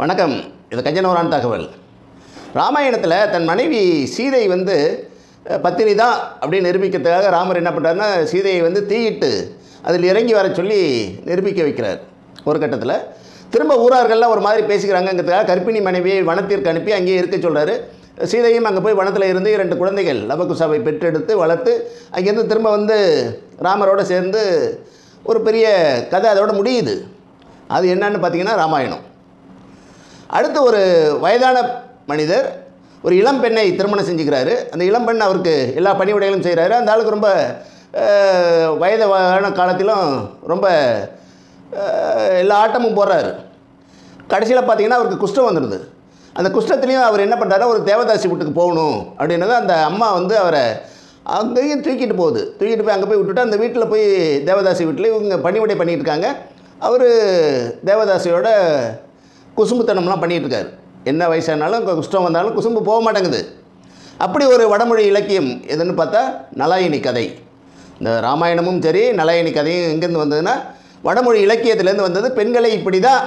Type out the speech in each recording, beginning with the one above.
வணக்கம் இது கஞ்சனவரான் தகவல் ராமாயணத்தில் தன் மனைவி சீதை வந்து அஹ், பத்தினி தான் அப்படின்னு நிரூபிக்கிறதுக்காக ராமர் என்ன பண்ணுறாருன்னா சீதையை வந்து தீயிட்டு அதில் இறங்கி வர சொல்லி நிரூபிக்க வைக்கிறார் ஒரு கட்டத்தில் திரும்ப ஊரார்கள்லாம் ஒரு மாதிரி பேசிக்கிறாங்கங்கிறதுக்காக கர்ப்பிணி மனைவியை வனத்திற்கு அனுப்பி அங்கேயே இருக்க சொல்கிறாரு சீதையும் அங்கே போய் வனத்தில் இருந்து இரண்டு குழந்தைகள் லபகுசாவை பெற்றெடுத்து வளர்த்து அங்கேருந்து திரும்ப வந்து ராமரோட சேர்ந்து ஒரு பெரிய கதை அதோட முடியுது அது என்னன்னு பார்த்தீங்கன்னா ராமாயணம் அடுத்து ஒரு வயதான மனிதர் ஒரு இளம் பெண்ணை திருமணம் செஞ்சுக்கிறாரு அந்த இளம் பெண் அவருக்கு எல்லா பணிவிடைகளும் செய்கிறாரு அந்த ஆளுக்கு ரொம்ப அஹ், வயதான காலத்திலும் ரொம்ப அஹ், எல்லா ஆட்டமும் போடுறாரு கடைசியில் பார்த்தீங்கன்னா அவருக்கு குஷ்டம் வந்துடுது அந்த குஷ்டத்துலேயும் அவர் என்ன பண்ணுறாரு ஒரு தேவதாசி வீட்டுக்கு போகணும் அப்படின்னது அந்த அம்மா வந்து அவரை அங்கேயும் தூக்கிட்டு போகுது தூக்கிட்டு போய் அங்கே போய் விட்டுட்டு அந்த வீட்டில் போய் தேவதாசி வீட்டில் இவங்க பணிவிடை பண்ணிட்டு இருக்காங்க அவர் தேவதாசியோட குசும்புத்தனம்லாம் பண்ணிட்டு இருக்காரு என்ன வயசானாலும் அங்க குஷ்டம் வந்தாலும் குசும்பு போக மாட்டேங்குது அப்படி ஒரு வடமொழி இலக்கியம் எதுன்னு பார்த்தா நலாயினி கதை இந்த ராமாயணமும் சரி நலாயினி கதையும் எங்கேருந்து வந்ததுன்னா வடமொழி இலக்கியத்துலேருந்து வந்தது பெண்களை இப்படி தான்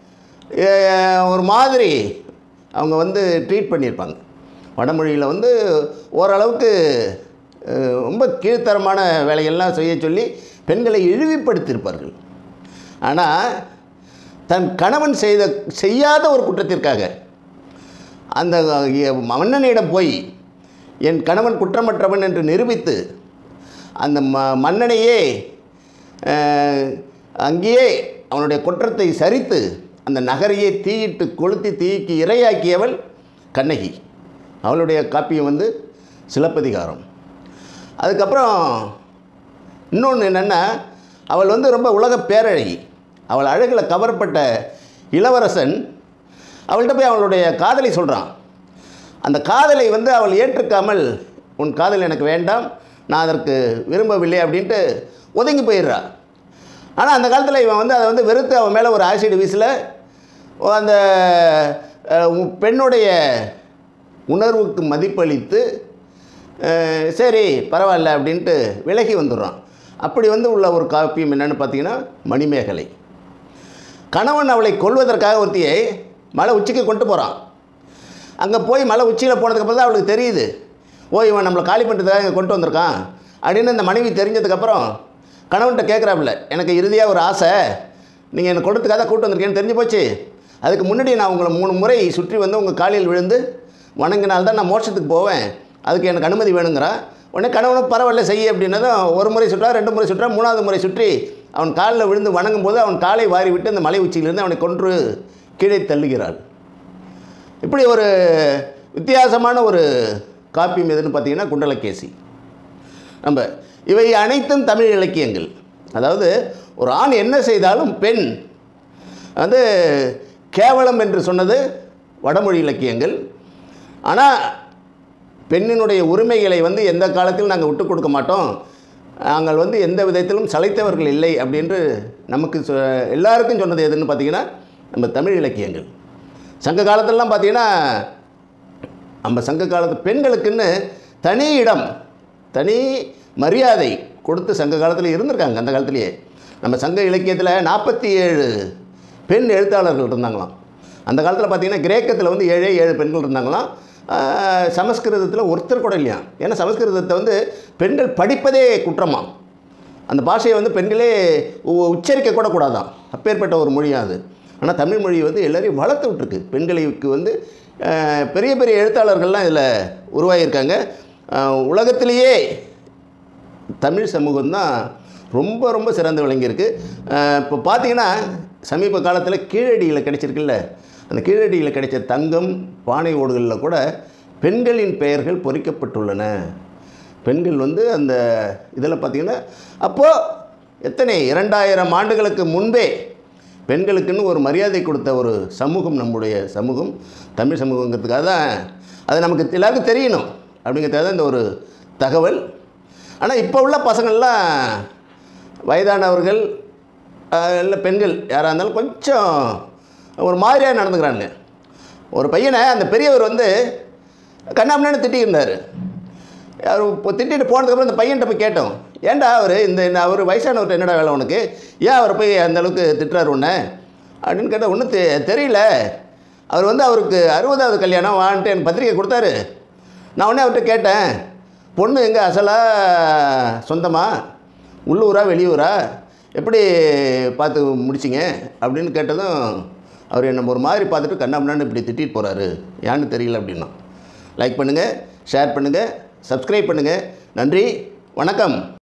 ஒரு மாதிரி அவங்க வந்து ட்ரீட் பண்ணியிருப்பாங்க வடமொழியில் வந்து ஓரளவுக்கு அஹ், ரொம்ப கீழ்த்தரமான வேலைகள்லாம் செய்ய சொல்லி பெண்களை இழிவுபடுத்தியிருப்பார்கள் ஆனால் தன் கணவன் செய்த செய்யாத ஒரு குற்றத்திற்காக அந்த அஹ், மன்னனிடம் போய் என் கணவன் குற்றமற்றவன் என்று நிரூபித்து அந்த ம மன்னனையே அஹ், அங்கேயே அவனுடைய குற்றத்தை சரித்து அந்த நகரையே தீயிட்டு கொளுத்தி தீக்கு இரையாக்கியவள் கண்ணகி அவளுடைய காப்பியம் வந்து சிலப்பதிகாரம் அதுக்கப்புறம் இன்னொன்று என்னென்னா அவள் வந்து ரொம்ப உலக பேரழகி அவள் அழகில் கவரப்பட்ட இளவரசன் அவள்கிட்ட போய் அவளுடைய காதலை சொல்கிறான் அந்த காதலை வந்து அவள் ஏற்றுக்காமல் உன் காதல் எனக்கு வேண்டாம் நான் அதற்கு விரும்பவில்லை அப்படின்ட்டு ஒதுங்கி போயிடுறா ஆனால் அந்த காலத்தில் இவன் வந்து அதை வந்து வெறுத்து அவன் மேலே ஒரு ஆசிட் வீசல அந்த அஹ், உ- பெண்ணுடைய உணர்வுக்கு மதிப்பளித்து அஹ், சரி பரவாயில்ல அப்படின்ட்டு விலகி வந்துடுறான் அப்படி வந்து உள்ள ஒரு காப்பியம் என்னென்னு பார்த்தீங்கன்னா மணிமேகலை கணவன் அவளை கொல்வதற்காக ஒருத்தியை மலை உச்சிக்கு கொண்டு போகிறான் அங்கே போய் மலை உச்சியில் போனதுக்கப்புறம் தான் அவளுக்கு தெரியுது ஓ இவன் நம்மளை காலி பண்ணுறதுக்காக இங்கே கொண்டு வந்திருக்கான் அப்படின்னு இந்த மனைவி தெரிஞ்சதுக்கப்புறம் கணவன்கிட்ட கேட்குறாப்புல எனக்கு இறுதியாக ஒரு ஆசை நீங்கள் என்னை கொடுத்துக்காக தான் கூட்டு வந்திருக்கேன்னு தெரிஞ்சு போச்சு அதுக்கு முன்னாடி நான் உங்களை மூணு முறை சுற்றி வந்து உங்கள் காலில் விழுந்து வணங்கினால்தான் நான் மோட்சத்துக்கு போவேன் அதுக்கு எனக்கு அனுமதி வேணுங்கிறான் உடனே கணவனும் பரவாயில்ல செய்ய அப்படின்னதும் ஒரு முறை சுற்றா ரெண்டு முறை சுற்றா மூணாவது முறை சுற்றி அவன் காலில் விழுந்து வணங்கும் போது அவன் காலை வாரி விட்டு அந்த மலை உச்சியிலிருந்து அவனை கொன்று கீழே தள்ளுகிறாள் இப்படி ஒரு வித்தியாசமான ஒரு காப்பியம் எதுன்னு பார்த்தீங்கன்னா குண்டலகேசி நம்ம இவை அனைத்தும் தமிழ் இலக்கியங்கள் அதாவது ஒரு ஆண் என்ன செய்தாலும் பெண் வந்து கேவலம் என்று சொன்னது வடமொழி இலக்கியங்கள் ஆனால் பெண்ணினுடைய உரிமைகளை வந்து எந்த காலத்திலும் நாங்கள் விட்டு கொடுக்க மாட்டோம் நாங்கள் வந்து எந்த விதத்திலும் சளைத்தவர்கள் இல்லை அப்படின்று நமக்கு சொ- எல்லாருக்கும் சொன்னது எதுன்னு பார்த்தீங்கன்னா நம்ம தமிழ் இலக்கியங்கள் சங்க காலத்திலலாம் பார்த்தீங்கன்னா நம்ம சங்க காலத்து பெண்களுக்குன்னு தனி இடம் தனி மரியாதை கொடுத்து சங்க காலத்தில் இருந்திருக்காங்க அந்த காலத்திலேயே நம்ம சங்க இலக்கியத்தில் நாற்பத்தி ஏழு பெண் எழுத்தாளர்கள் இருந்தாங்களாம் அந்த காலத்தில் பார்த்தீங்கன்னா கிரேக்கத்தில் வந்து ஏழே ஏழு பெண்கள் இருந்தாங்களாம் ஆஹ், சமஸ்கிருதத்தில் ஒருத்தர் கூட இல்லையா ஏன்னா சமஸ்கிருதத்தை வந்து பெண்கள் படிப்பதே குற்றமாம் அந்த பாஷையை வந்து பெண்களே உ- உச்சரிக்க கூட கூடாதான் அப்பேற்பட்ட ஒரு மொழியா அது ஆனால் தமிழ் மொழி வந்து எல்லாரையும் வளர்த்து விட்டுருக்கு பெண்களுக்கு வந்து அஹ், பெரிய பெரிய எழுத்தாளர்கள்லாம் இதில் உருவாகியிருக்காங்க அஹ், உலகத்திலேயே தமிழ் சமூகம் தான் ரொம்ப ரொம்ப சிறந்து விளங்கியிருக்கு அஹ், இப்போ பார்த்தீங்கன்னா சமீப காலத்தில் கீழடியில் கிடைச்சிருக்குல்ல அந்த கீழடியில் கிடைச்ச தங்கம் பானை ஓடுகளில் கூட பெண்களின் பெயர்கள் பொறிக்கப்பட்டுள்ளன பெண்கள் வந்து அந்த இதில் பார்த்தீங்கன்னா அப்போது எத்தனை இரண்டாயிரம் ஆண்டுகளுக்கு முன்பே பெண்களுக்குன்னு ஒரு மரியாதை கொடுத்த ஒரு சமூகம் நம்முடைய சமூகம் தமிழ் சமூகங்கிறதுக்காக தான் அது நமக்கு எல்லாருக்கும் தெரியணும் அப்படிங்கிறதுக்காக தான் இந்த ஒரு தகவல் ஆனால் இப்போ உள்ள பசங்கள்லாம் வயதானவர்கள் அஹ், இல்லை பெண்கள் யாராக இருந்தாலும் கொஞ்சம் ஒரு மாதிரியாக நடந்துக்கிறாங்க ஒரு பையனை அந்த பெரியவர் வந்து கண்ணாமண்ணு திட்டியிருந்தார் அவர் இப்போ திட்டிட்டு போனதுக்கப்புறம் இந்த பையன்கிட்ட போய் கேட்டோம் ஏன்டா அவர் இந்த என்ன அவர் வயசானவர்கிட்ட என்னடா வேலை உனக்கு ஏன் அவர் போய் அந்த அளவுக்கு திட்டுறாரு உன்னை அப்படின்னு கேட்டால் ஒன்றும் தெ தெரியல அவர் வந்து அவருக்கு அறுபதாவது கல்யாணம் வான்ட்டு எனக்கு பத்திரிக்கை கொடுத்தாரு நான் உடனே அவர்கிட்ட கேட்டேன் பொண்ணு எங்கே அசலாக சொந்தமா உள்ளூரா வெளியூரா எப்படி பார்த்து முடிச்சிங்க அப்படின்னு கேட்டதும் அவர் என்னை ஒரு மாதிரி பார்த்துட்டு கண்ணாமண்ணான்னு இப்படி திட்டிட்டு போகிறாரு ஏன்னு தெரியல அப்படின்னா லைக் பண்ணுங்கள் ஷேர் பண்ணுங்கள் சப்ஸ்கிரைப் பண்ணுங்கள் நன்றி வணக்கம்